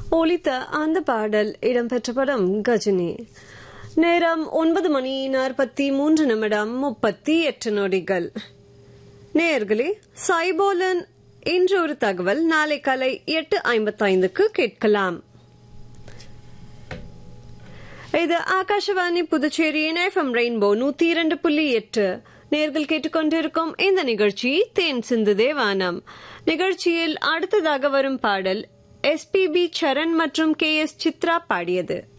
ஒலித்த அந்த பாடல் இடம்பெற்ற படம் கஜினி நேரம் ஒன்பது மணி நாற்பத்தி மூன்று நிமிடம் முப்பத்தி எட்டு நொடிகள் நேர்களே சைபோலன் இன்று ஒரு தகவல் நாளை காலை எட்டு ஐம்பத்தைந்துக்கு கேட்கலாம் இது ஆகாஷவாணி புதுச்சேரியின் எஃப்எம் ரெயின்போ நூத்தி இரண்டு புள்ளி எட்டு நேர்கள் கேட்டுக்கொண்டிருக்கும் இந்த நிகழ்ச்சி தேன் சிந்து தேவானம் நிகழ்ச்சியில் அடுத்ததாக வரும் பாடல் எஸ்பிபி சரண் மற்றும் கே எஸ் சித்ரா பாடியது